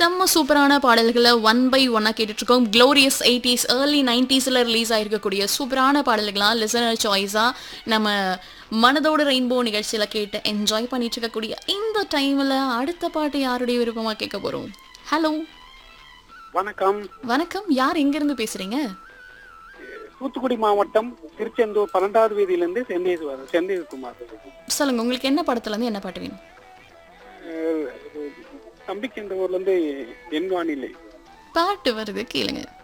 செம்ம சூப்பரான பாடல்களை ஒன் பை ஒன்னா கேட்டுட்டு இருக்கோம் க்ளோரியஸ் எயிட்டிஸ் ஏர்லி நைன்டிஸ்ல ரிலீஸ் ஆயிருக்கக்கூடிய சூப்பரான பாடல்களாம் லிசனர் சாய்ஸா நம்ம மனதோட ரெயின்போ நிகழ்ச்சியில கேட்டு என்ஜாய் பண்ணிட்டு இருக்கக்கூடிய இந்த டைம்ல அடுத்த பாட்டு யாருடைய விருப்பமா கேட்க போறோம் ஹலோ வணக்கம் வணக்கம் யார் எங்க இருந்து பேசுறீங்க தூத்துக்குடி மாவட்டம் திருச்செந்தூர் பன்னெண்டாவது வீதியிலிருந்து செந்தேஸ்வர் செந்தேஸ்குமார் சொல்லுங்க உங்களுக்கு என்ன படத்துல இருந்து என்ன பாட்டு வேணும் அஹ், தம்பிக்கு இந்த ஊர்ல இருந்து என் வானிலை பாட்டு வருது கேளுங்க